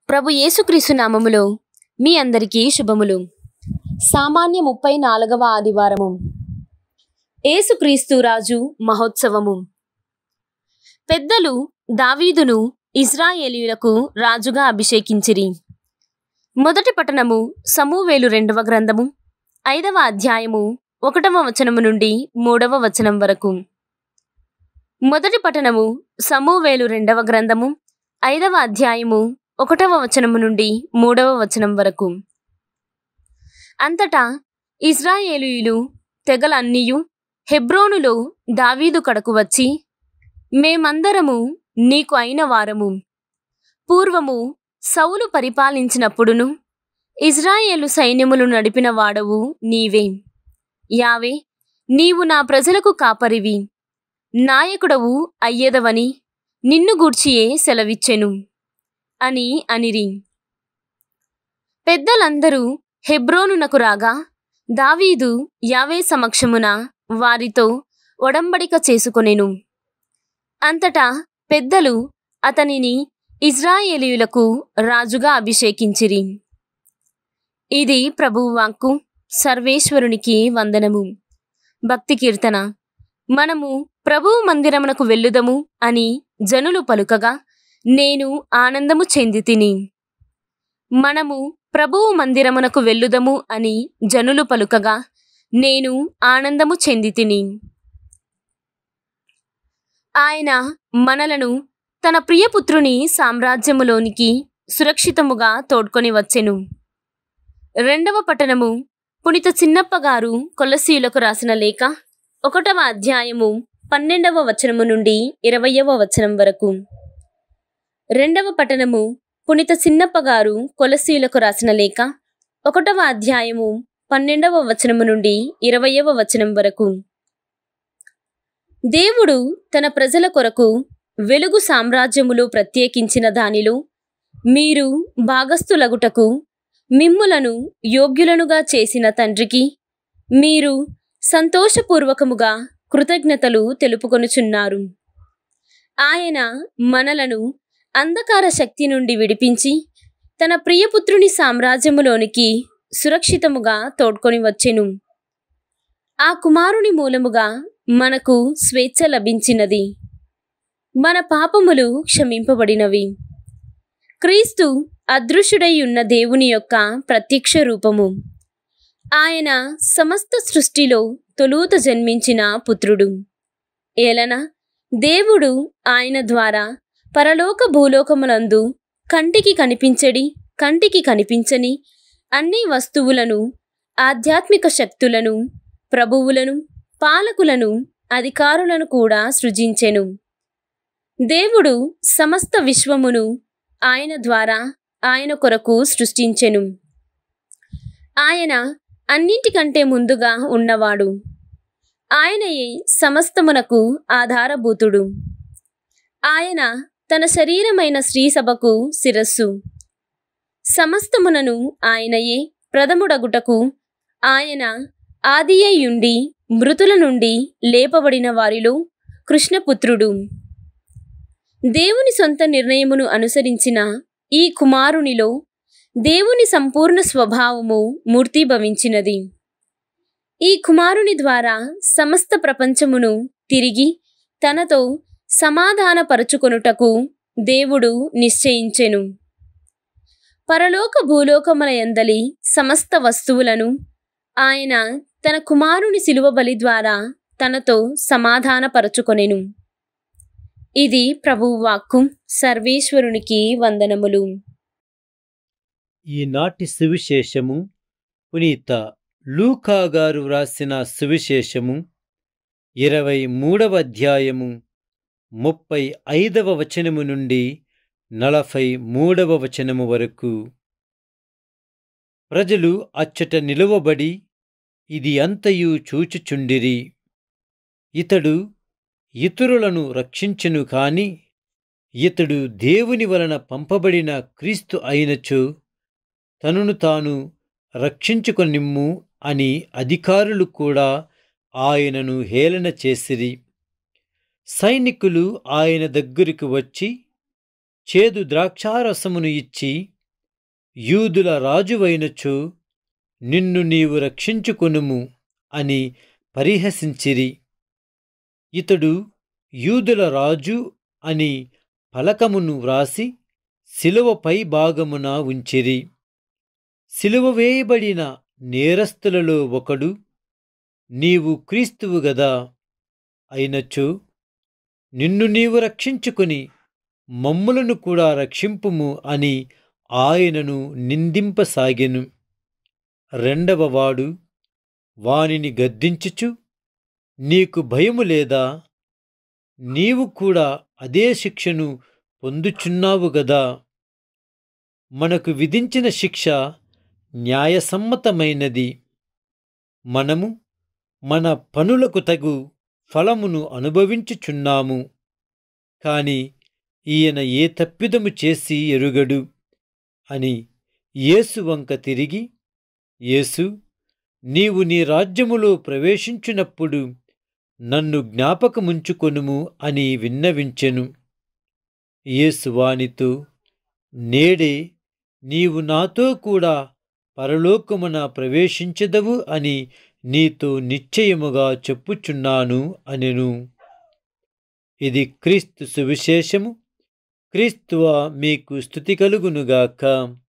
ప్రభు యేసుక్రీస్తు నామములో మీ అందరికీ శుభములు సామాన్య ముప్పై నాలుగవ ఆదివారము యేసుక్రీస్తు రాజు మహోత్సవము పెద్దలు దావీదును ఇజ్రాయేలీయులకు రాజుగా అభిషేకించిరి మొదటి పట్టణము సమూవేలు రెండవ గ్రంథము ఐదవ అధ్యాయము ఒకటవ వచనము నుండి మూడవ వచనం వరకు మొదటి పట్టణము సమూవేలు రెండవ గ్రంథము ఐదవ అధ్యాయము ఒకటవ వచనము నుండి మూడవ వచనం వరకు అంతటా ఇజ్రాయేలీయులు తెగలన్నీయు హెబ్రోనులో దావీదు కడకు వచ్చి మేమందరము నీకు అయిన వారము పూర్వము సౌలు పరిపాలించినప్పుడును ఇజ్రాయేలు సైన్యములు నడిపిన వాడవు నీవే యావే నీవు నా ప్రజలకు కాపరివి నాయకుడవు అయ్యేదవని నిన్ను గూర్చియే సెలవిచ్చెను అని అనిరి పెద్దలందరూ హెబ్రోనునకు రాగా దావీదు యావే సమక్షమున వారితో ఒడంబడిక చేసుకొనెను అంతటా పెద్దలు అతనిని ఇజ్రాయేలీయులకు రాజుగా అభిషేకించిరి ఇది ప్రభువు వాక్కు సర్వేశ్వరునికి వందనము భక్తి కీర్తన మనము ప్రభువు మందిరమునకు వెళ్ళుదము అని జనులు పలుకగా నేను ఆనందము చెంది తిని మనము ప్రభువు మందిరమునకు వెళ్ళుదము అని జనులు పలుకగా నేను ఆనందము చెంది తిని ఆయన మనలను తన ప్రియపుత్రుని సామ్రాజ్యములోనికి సురక్షితముగా తోడ్కొని వచ్చెను రెండవ పట్టణము పునిత చిన్నప్ప గారు కొలసీయులకు రాసిన లేఖ ఒకటవ అధ్యాయము పన్నెండవ వచనము నుండి ఇరవయవ వచనం వరకు రెండవ పట్టణము పునిత చిన్నప్ప గారు కొలసీయులకు రాసిన లేఖ ఒకటవ అధ్యాయము పన్నెండవ వచనము నుండి ఇరవయవ వచనం వరకు దేవుడు తన ప్రజల కొరకు వెలుగు సామ్రాజ్యములు ప్రత్యేకించిన దానిలో మీరు భాగస్థులగుటకు మిమ్ములను యోగ్యులనుగా చేసిన తండ్రికి మీరు సంతోషపూర్వకముగా కృతజ్ఞతలు తెలుపుకొనుచున్నారు ఆయన మనలను అంధకార శక్తి నుండి విడిపించి తన ప్రియపుత్రుని సామ్రాజ్యములోనికి సురక్షితముగా తోడ్కొని వచ్చెను ఆ కుమారుని మూలముగా మనకు స్వేచ్ఛ లభించినది మన పాపములు క్షమింపబడినవి క్రీస్తు అదృశ్యుడై ఉన్న దేవుని యొక్క ప్రత్యక్ష రూపము ఆయన సమస్త సృష్టిలో తొలుత జన్మించిన పుత్రుడు ఏలన దేవుడు ఆయన ద్వారా పరలోక భూలోకములందు కంటికి కనిపించడి కంటికి కనిపించని అన్ని వస్తువులను ఆధ్యాత్మిక శక్తులను ప్రభువులను పాలకులను అధికారులను కూడా సృజించెను దేవుడు సమస్త విశ్వమును ఆయన ద్వారా ఆయన కొరకు సృష్టించెను ఆయన అన్నింటికంటే ముందుగా ఉన్నవాడు ఆయనయే సమస్తమునకు ఆధారభూతుడు ఆయన తన శరీరమైన స్త్రీ సభకు శిరస్సు సమస్తమునను ఆయనయే ప్రథముడగుటకు ఆయన ఆదియయుండి మృతుల నుండి లేపబడిన వారిలో కృష్ణపుత్రుడు దేవుని సొంత నిర్ణయమును అనుసరించిన ఈ కుమారునిలో దేవుని సంపూర్ణ స్వభావము మూర్తిభవించినది ఈ కుమారుని ద్వారా సమస్త ప్రపంచమును తిరిగి తనతో సమాధానపరచుకొనుటకు దేవుడు నిశ్చయించెను పరలోక భూలోకముల యందలి సమస్త వస్తువులను ఆయన తన కుమారుని శిలువ బలి ద్వారా తనతో సమాధానపరచుకొనెను ఇది ప్రభువు వాక్కు సర్వేశ్వరునికి వందనములు ఈనాటి సువిశేషము పునీత లూకా గారు వ్రాసిన సువిశేషము ఇరవై మూడవ అధ్యాయము ముప్పై ఐదవ వచనము నుండి నలభై మూడవ వచనము వరకు ప్రజలు అచ్చట నిలువబడి ఇది అంతయు చూచుచుండిరి ఇతడు ఇతరులను రక్షించును కాని ఇతడు దేవుని వలన పంపబడిన క్రీస్తు అయినచో తనను తాను రక్షించుకొనిమ్ము అని అధికారులు కూడా ఆయనను హేళన చేసిరి సైనికులు ఆయన దగ్గరికి వచ్చి చేదు ద్రాక్షారసమును ఇచ్చి యూదుల రాజువైనచో నిన్ను నీవు రక్షించుకొనుము అని పరిహసించిరి ఇతడు యూదుల రాజు అని ఫలకమును వ్రాసి శిలువపై భాగమున ఉంచిరి సిలువ వేయబడిన నేరస్తులలో ఒకడు నీవు క్రీస్తువు గదా అయినచో నిన్ను నీవు రక్షించుకొని మమ్ములను కూడా రక్షింపుము అని ఆయనను నిందింపసాగెను రెండవవాడు వానిని గద్దించుచు నీకు భయము లేదా నీవు కూడా అదే శిక్షను పొందుచున్నావు గదా మనకు విధించిన శిక్ష న్యాయసమ్మతమైనది మనము మన పనులకు తగు ఫలమును అనుభవించుచున్నాము కాని ఈయన ఏ తప్పిదము చేసి ఎరుగడు అని యేసు వంక తిరిగి యేసు నీవు నీ రాజ్యములో ప్రవేశించినప్పుడు నన్ను జ్ఞాపకముంచుకొనుము అని విన్నవించెను యేసు వానితో నేడే నీవు నాతో కూడా పరలోకమున ప్రవేశించదవు అని నీతో నిశ్చయముగా చెప్పుచున్నాను అనెను ఇది క్రీస్తు సువిశేషము క్రీస్తువ మీకు స్థుతి కలుగునుగాక